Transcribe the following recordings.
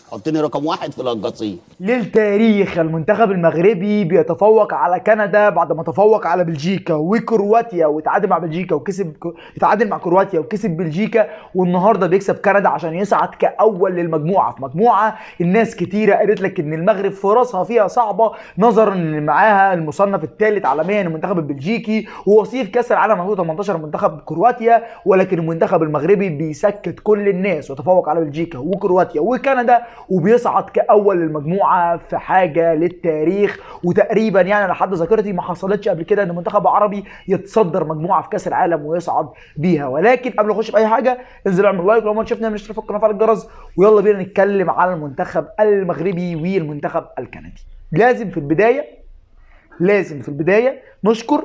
حطني رقم واحد في القصيم للتاريخ المنتخب المغربي بيتفوق على كندا بعد ما تفوق على بلجيكا وكرواتيا وتعادل مع بلجيكا وكسب تعادل مع كرواتيا وكسب بلجيكا والنهارده بيكسب كندا عشان يصعد كاول للمجموعه في مجموعه الناس كتيره قالت لك ان المغرب فرصها فيها صعبه نظرا ان معاها المصنف الثالث عالميا المنتخب البلجيكي ووصيف كاس العالم 2018 منتخب كرواتيا ولكن المنتخب المغربي بيسكت كل الناس وتفوق على بلجيكا وكرواتيا وكندا وبيصعد كاول للمجموعه في حاجه للتاريخ وتقريبا يعني لحد ذاكرتي ما حصلتش قبل كده ان منتخب عربي يتصدر مجموعه في كاس العالم ويصعد بيها ولكن قبل ما نخش في اي حاجه انزل اعمل لايك لو ما شفنا من اشتراك في القناه وفعل الجرس ويلا بينا نتكلم على المنتخب المغربي والمنتخب الكندي لازم في البدايه لازم في البدايه نشكر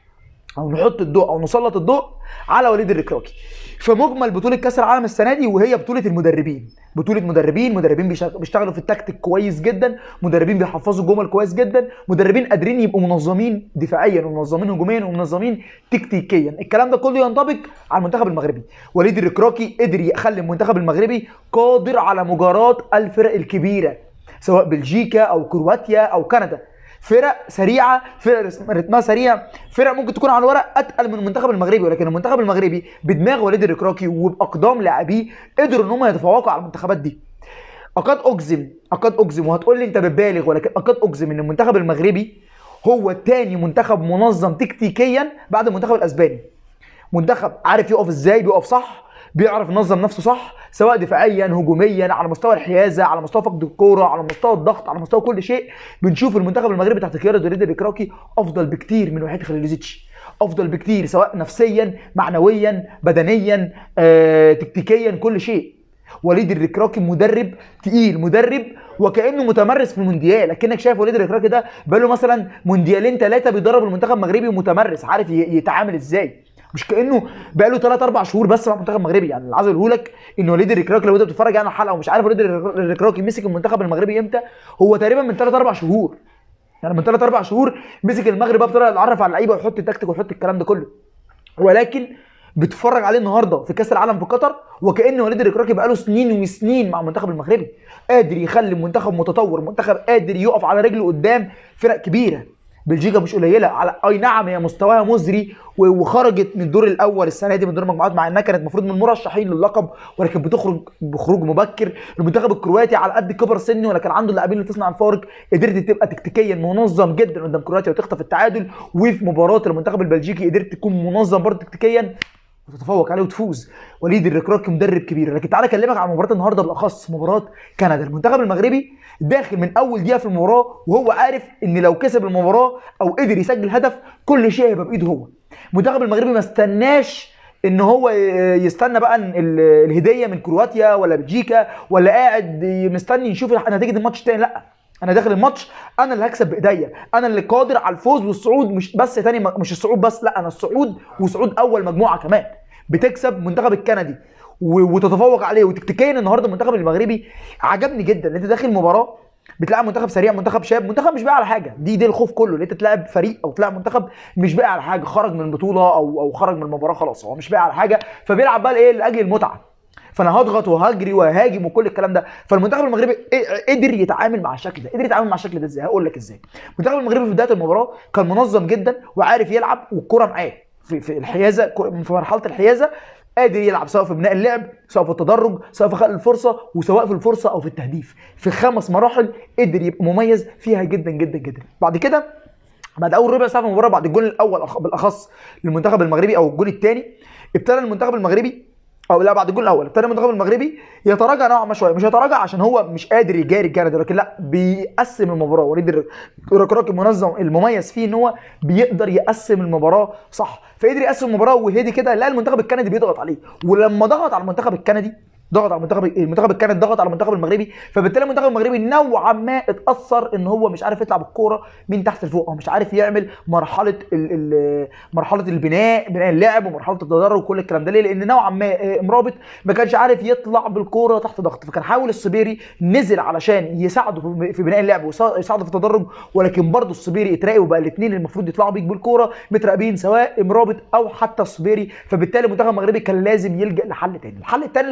او نحط الضوء او نسلط الضوء على وليد الركراكي في مجمل بطوله كاس العالم السنه دي وهي بطوله المدربين بطوله مدربين مدربين بيشغ- بيشتغلوا في التكتيك كويس جدا مدربين بيحفظوا الجمل كويس جدا مدربين قادرين يبقوا منظمين دفاعيا ومنظمين هجوميا ومنظمين تكتيكيا الكلام ده كله ينطبق على المنتخب المغربي وليد الركراكي قدر يخلي المنتخب المغربي قادر على مجاراه الفرق الكبيره سواء بلجيكا او كرواتيا او كندا فرق سريعه فرق رسم- رتمها سريع فرق ممكن تكون على الورق اتقل من المنتخب المغربي ولكن المنتخب المغربي بدماغ وليد الركراكي وباقدام لاعبيه قدروا ان هم يتفوقوا على المنتخبات دي اكاد اجزم اكاد اجزم وهتقول لي انت بتبالغ ولكن اكاد اجزم ان المنتخب المغربي هو تاني منتخب منظم تكتيكيا بعد المنتخب الاسباني منتخب عارف يقف ازاي بيقف صح بيعرف ينظم نفسه صح سواء دفاعيا هجوميا على مستوى الحيازه على مستوى فقد الكوره على مستوى الضغط على مستوى كل شيء بنشوف المنتخب المغربي تحت قياده وليد الركراكي افضل بكتير من وحيد خليلوزيتش افضل بكتير سواء نفسيا معنويا بدنيا آه، تكتيكيا كل شيء وليد الركراكي مدرب تقيل مدرب وكانه متمرس في المونديال اكنك شايف وليد الركراكي ده بقاله مثلا مونديالين ثلاثه بيدرب المنتخب المغربي ومتمرس عارف ي- يتعامل ازاي مش كانه بقاله 3 4 شهور بس مع المنتخب المغربي يعني اللي عايز اقوله لك ان وليد الركراكي لو انت بتتفرج على الحلقه ومش عارف وليد الرك- الركراكي مسك المنتخب المغربي امتى هو تقريبا من 3 4 شهور يعني من 3 4 شهور مسك المغرب بقى بطريقه يتعرف على اللعيبه ويحط التكتيك ويحط الكلام ده كله ولكن بتتفرج عليه النهارده في كاس العالم في قطر وكان وليد الركراكي بقاله سنين وسنين مع المنتخب المغربي قادر يخلي المنتخب متطور منتخب قادر يقف على رجله قدام فرق كبيره بلجيكا مش قليله على اي نعم هي مستواها مزري و- وخرجت من الدور الاول السنه دي من دور المجموعات مع انها كانت المفروض من المرشحين للقب ولكن بتخرج بخروج مبكر المنتخب الكرواتي على قد كبر سنه ولكن عنده اللاعبين اللي تصنع الفارق قدرت تبقى تكتيكيا منظم جدا قدام كرواتيا وتخطف التعادل وفي مباراه المنتخب البلجيكي قدرت تكون منظم برضه تكتيكيا وتتفوق عليه وتفوز وليد الركراكي مدرب كبير لكن تعالى اكلمك عن مباراه النهارده بالاخص مباراه كندا المنتخب المغربي داخل من اول دقيقه في المباراه وهو عارف ان لو كسب المباراه او قدر يسجل هدف كل شيء هيبقى بايده هو المنتخب المغربي ما استناش ان هو يستنى بقى ال- ال- الهديه من كرواتيا ولا بلجيكا ولا قاعد مستني يشوف نتيجه الماتش التاني لا انا داخل الماتش انا اللي هكسب بايديا انا اللي قادر على الفوز والصعود مش بس تاني مش الصعود بس لا انا الصعود وصعود اول مجموعه كمان بتكسب منتخب الكندي و- وتتفوق عليه وتكتيكيا النهارده المنتخب المغربي عجبني جدا ان انت داخل مباراه بتلعب منتخب سريع منتخب شاب منتخب مش باقي على حاجه دي دي الخوف كله ان انت تلعب فريق او تلعب منتخب مش باقي على حاجه خرج من البطوله او او خرج من المباراه خلاص هو مش باقي على حاجه فبيلعب بقى الايه لاجل المتعه فانا هضغط وهجري وهاجم وكل الكلام ده فالمنتخب المغربي ق- قدر يتعامل مع الشكل ده قدر يتعامل مع الشكل ده ازاي هقول لك ازاي المنتخب المغربي في بدايه المباراه كان منظم جدا وعارف يلعب والكره معاه في, في الحيازه كر- في مرحله الحيازه قادر يلعب سواء في بناء اللعب سواء في التدرج سواء في خلق الفرصه وسواء في الفرصه او في التهديف في خمس مراحل قدر يبقى مميز فيها جدا جدا جدا بعد كده بعد اول ربع ساعه في المباراه بعد الجول الاول أخ- بالاخص للمنتخب المغربي او الجول الثاني ابتدى المنتخب المغربي او لا بعد الجول الاول ابتدى المنتخب المغربي يتراجع نوعا ما شويه مش يتراجع عشان هو مش قادر يجاري كندا لكن لا بيقسم المباراه وليد الر- الركراكي المنظم المميز فيه ان هو بيقدر يقسم المباراه صح فقدر يقسم المباراه وهدي كده لا المنتخب الكندي بيضغط عليه ولما ضغط على المنتخب الكندي ضغط على المنتخب المنتخب الكندي ضغط على المنتخب المغربي فبالتالي المنتخب المغربي نوعا ما اتاثر ان هو مش عارف يطلع بالكوره من تحت لفوق او مش عارف يعمل مرحله ال ال مرحله البناء بناء اللعب ومرحله التدرج وكل الكلام ده ليه؟ لان نوعا ما آه، مرابط ما كانش عارف يطلع بالكوره تحت ضغط فكان حاول الصبيري نزل علشان يساعده في- في بناء اللعب ويساعده في التدرج ولكن برضه الصبيري اتراقب وبقى الاثنين المفروض يطلعوا بيك بالكوره متراقبين سواء مرابط او حتى الصبيري فبالتالي المنتخب المغربي كان لازم يلجا لحل تاني الحل التاني اللي كان بيلجا له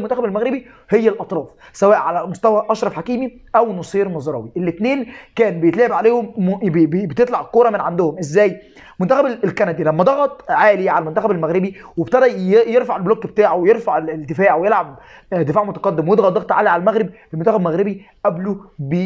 المنتخب المغربي هي الاطراف سواء على مستوى اشرف حكيمي او نصير مزراوي الاثنين كان بيتلعب عليهم م... بي... بي... بتطلع الكوره من عندهم ازاي المنتخب الكندي لما ضغط عالي على المنتخب المغربي وابتدى ي- يرفع البلوك بتاعه ويرفع ال- الدفاع ويلعب آه، دفاع متقدم ويضغط ضغط عالي على المغرب المنتخب المغربي قابله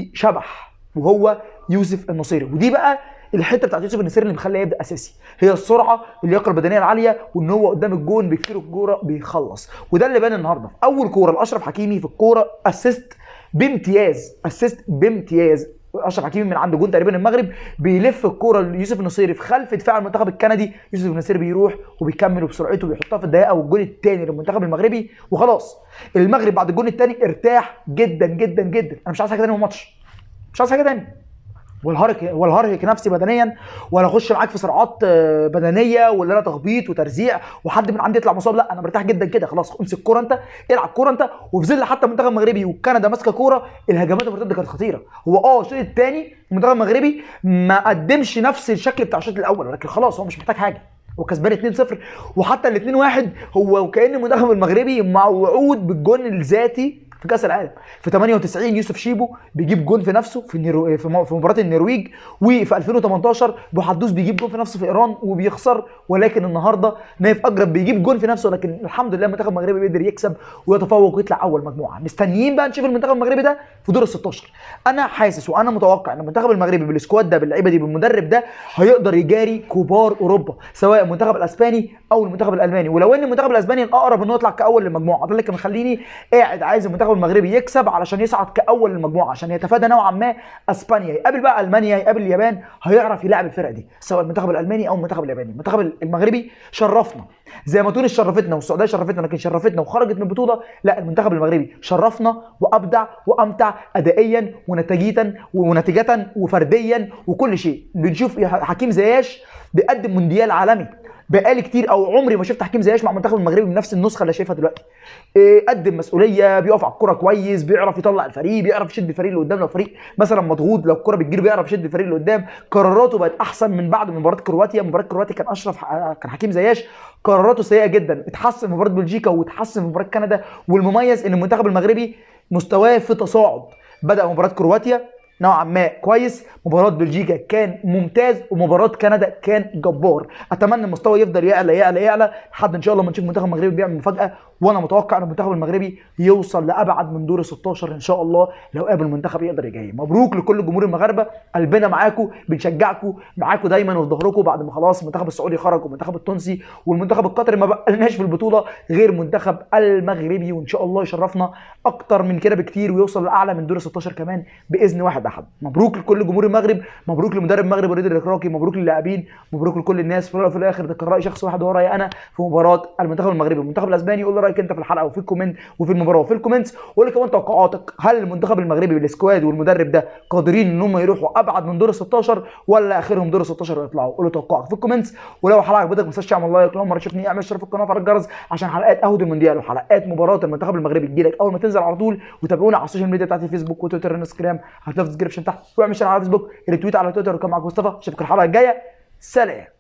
بشبح وهو يوسف النصيري ودي بقى الحته بتاعت يوسف النصيري اللي مخليه يبدا اساسي هي السرعه اللياقه البدنيه العاليه وان هو قدام الجون بيكتير الكوره بيخلص وده اللي بان النهارده في اول كوره لاشرف حكيمي في الكوره اسيست بامتياز اسيست بامتياز اشرف حكيمي من عند جون تقريبا المغرب بيلف الكوره ليوسف النصيري في خلف دفاع المنتخب الكندي يوسف النصيري بيروح وبيكمل وبسرعته بيحطها في الدقيقه والجون الثاني للمنتخب المغربي وخلاص المغرب بعد الجون الثاني ارتاح جدا جدا جدا انا مش عايز حاجه ثانيه من الماتش مش عايز حاجه ثانيه ولا هرهق ولا هرهق نفسي بدنيا ولا اخش معاك في صراعات آه، بدنيه ولا انا تخبيط وترزيع وحد من عندي يطلع مصاب لا انا مرتاح جدا كده خلاص امسك كوره انت العب كوره انت وفي ظل حتى المنتخب المغربي وكندا ماسكه كوره الهجمات المرتده كانت خطيره هو اه الشوط الثاني المنتخب المغربي ما قدمش نفس الشكل بتاع الشوط الاول ولكن خلاص هو مش محتاج حاجه هو كسبان 2-0 وحتى ال 2-1 هو وكان المنتخب المغربي موعود بالجون الذاتي في كاس العالم في 98 يوسف شيبو بيجيب جون في نفسه في النرو... في م- في مباراه النرويج وفي 2018 بوحدوس بيجيب جون في نفسه في ايران وبيخسر ولكن النهارده نايف اجرب بيجيب جون في نفسه لكن الحمد لله المنتخب المغربي بيقدر يكسب ويتفوق ويطلع اول مجموعه مستنيين بقى نشوف المنتخب المغربي ده في دور ال 16 انا حاسس وانا متوقع ان المنتخب المغربي بالسكواد ده باللعيبه دي بالمدرب ده هيقدر يجاري كبار اوروبا سواء المنتخب الاسباني او المنتخب الالماني ولو ان المنتخب الاسباني الاقرب انه يطلع كاول للمجموعه ده اللي كان مخليني قاعد عايز المنتخب المغربي يكسب علشان يصعد كاول للمجموعه عشان يتفادى نوعا ما اسبانيا يقابل بقى المانيا يقابل اليابان هيعرف يلعب الفرق دي سواء المنتخب الالماني او المنتخب الياباني المنتخب المغربي شرفنا زي ما تونس شرفتنا والسعوديه شرفتنا لكن شرفتنا وخرجت من البطوله لا المنتخب المغربي شرفنا وابدع وامتع ادائيا ونتيجيا ونتيجه وفرديا وكل شيء بنشوف حكيم زياش بيقدم مونديال عالمي بقالي كتير او عمري ما شفت حكيم زياش مع المنتخب المغربي بنفس النسخه اللي شايفها دلوقتي إيه، قدم مسؤوليه بيقف على الكوره كويس بيعرف يطلع الفريق بيعرف يشد الفريق اللي قدام لو فريق مثلا مضغوط لو الكوره بتجيله بيعرف يشد الفريق اللي قدام قراراته بقت احسن من بعد مباراه كرواتيا مباراه كرواتيا كان اشرف كان حكيم زياش قراراته سيئه جدا اتحسن في مباراه بلجيكا واتحسن في مباراه كندا والمميز ان المنتخب المغربي مستواه في تصاعد بدا مباراه كرواتيا نوعا ما كويس مباراه بلجيكا كان ممتاز ومباراه كندا كان جبار اتمنى المستوى يفضل يعلى يعلى يعلى لحد ان شاء الله ما نشوف المنتخب المغربي بيعمل مفاجاه وانا متوقع ان المنتخب المغربي يوصل لابعد من دور 16 ان شاء الله لو قابل منتخب يقدر يجي مبروك لكل جمهور المغاربه قلبنا معاكم بنشجعكم معاكم دايما وفي ظهركم بعد ما خلاص المنتخب السعودي خرج والمنتخب التونسي والمنتخب القطري ما بقالناش في البطوله غير منتخب المغربي وان شاء الله يشرفنا اكتر من كده بكتير ويوصل لاعلى من دور 16 كمان باذن واحد احد مبروك لكل جمهور المغرب مبروك لمدرب المغرب وليد الركراكي مبروك للاعبين مبروك لكل الناس في الأول وفي الاخر ده كان راي شخص واحد وهو رايي انا في مباراه المنتخب المغربي والمنتخب الاسباني قول لي رايك انت في الحلقه وفي الكومنت وفي المباراه وفي الكومنتس وقول لي كمان توقعاتك هل المنتخب المغربي بالسكواد والمدرب ده قادرين ان هم يروحوا ابعد من دور ال 16 ولا اخرهم دور ال 16 ويطلعوا قول لي توقعك في الكومنتس ولو الحلقه عجبتك ما تنساش تعمل لايك لو مره تشوفني اعمل اشتراك في القناه وفعل الجرس عشان حلقات اهود المونديال وحلقات مباراه المنتخب المغربي تجيلك اول ما تنزل على طول وتابعونا على السوشيال ميديا بتاعتي فيسبوك وتويتر وانستجرام هتلاقوا في الديسكربشن تحت واعمل شير على فيسبوك ريتويت على تويتر وكان معاكم مصطفى اشوفكم الحلقه الجايه سلام